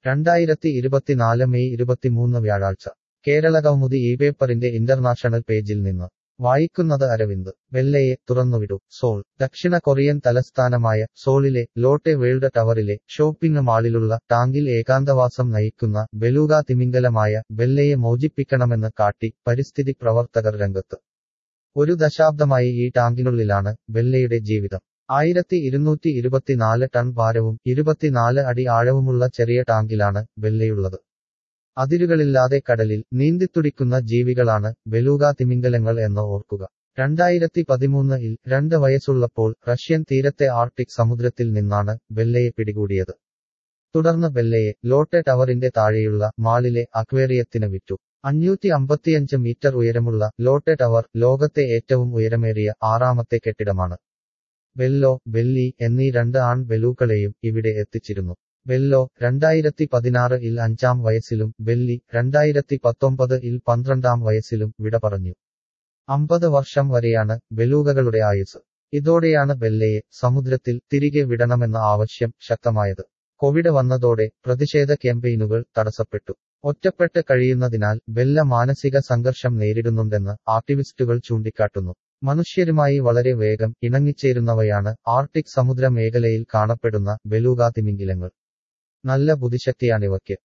രണ്ടായിരത്തി ഇരുപത്തിനാല് മെയ് ഇരുപത്തിമൂന്ന് വ്യാഴാഴ്ച കേരളകൗമുദി ഈ പേപ്പറിന്റെ ഇന്റർനാഷണൽ പേജിൽ നിന്ന് വായിക്കുന്നത് അരവിന്ദ് വെല്ലയെ തുറന്നുവിടൂ സോൾ ദക്ഷിണ കൊറിയൻ തലസ്ഥാനമായ സോളിലെ ലോട്ടെ വേൾഡ് ടവറിലെ ഷോപ്പിംഗ് മാളിലുള്ള ടാങ്കിൽ ഏകാന്തവാസം നയിക്കുന്ന ബെലൂഗ തിമിംഗലമായ ബെല്ലയെ മോചിപ്പിക്കണമെന്ന് കാട്ടി പരിസ്ഥിതി പ്രവർത്തകർ രംഗത്ത് ഒരു ദശാബ്ദമായി ഈ ടാങ്കിനുള്ളിലാണ് ബെല്ലയുടെ ജീവിതം ആയിരത്തി ഇരുന്നൂറ്റി ഇരുപത്തിനാല് ടൺ ഭാരവും ഇരുപത്തിനാല് അടി ആഴവുമുള്ള ചെറിയ ടാങ്കിലാണ് ബെല്ലയുള്ളത് അതിരുകളില്ലാതെ കടലിൽ നീന്തിത്തുടിക്കുന്ന ജീവികളാണ് ബെലൂഗ തിമിംഗലങ്ങൾ എന്ന് ഓർക്കുക രണ്ടായിരത്തി പതിമൂന്നിൽ രണ്ട് വയസ്സുള്ളപ്പോൾ റഷ്യൻ തീരത്തെ ആർട്ടിക് സമുദ്രത്തിൽ നിന്നാണ് ബെല്ലയെ പിടികൂടിയത് തുടർന്ന് ബെല്ലയെ ലോട്ടെ ടവറിന്റെ താഴെയുള്ള മാളിലെ അക്വേറിയത്തിന് വിറ്റു അഞ്ഞൂറ്റി അമ്പത്തിയഞ്ച് മീറ്റർ ഉയരമുള്ള ലോട്ടെ ടവർ ലോകത്തെ ഏറ്റവും ഉയരമേറിയ ആറാമത്തെ കെട്ടിടമാണ് ബെല്ലോ ബെല്ലി എന്നീ രണ്ട് ആൺ ബെലൂക്കളെയും ഇവിടെ എത്തിച്ചിരുന്നു ബെല്ലോ രണ്ടായിരത്തി പതിനാറ് ഇൽ അഞ്ചാം വയസ്സിലും ബെല്ലി രണ്ടായിരത്തി പത്തൊമ്പത് ഇൽ പന്ത്രണ്ടാം വയസ്സിലും വിട പറഞ്ഞു അമ്പത് വർഷം വരെയാണ് ബെലൂകകളുടെ ആയുസ് ഇതോടെയാണ് ബെല്ലയെ സമുദ്രത്തിൽ തിരികെ വിടണമെന്ന ആവശ്യം ശക്തമായത് കോവിഡ് വന്നതോടെ പ്രതിഷേധ ക്യാമ്പയിനുകൾ തടസ്സപ്പെട്ടു ഒറ്റപ്പെട്ട് കഴിയുന്നതിനാൽ ബെല്ല മാനസിക സംഘർഷം നേരിടുന്നുണ്ടെന്ന് ആക്ടിവിസ്റ്റുകൾ ചൂണ്ടിക്കാട്ടുന്നു മനുഷ്യരുമായി വളരെ വേഗം ഇണങ്ങിച്ചേരുന്നവയാണ് ആർട്ടിക് സമുദ്ര മേഖലയിൽ കാണപ്പെടുന്ന ബെലൂഗ തിമിംഗിലങ്ങൾ നല്ല ബുദ്ധിശക്തിയാണിവയ്ക്ക്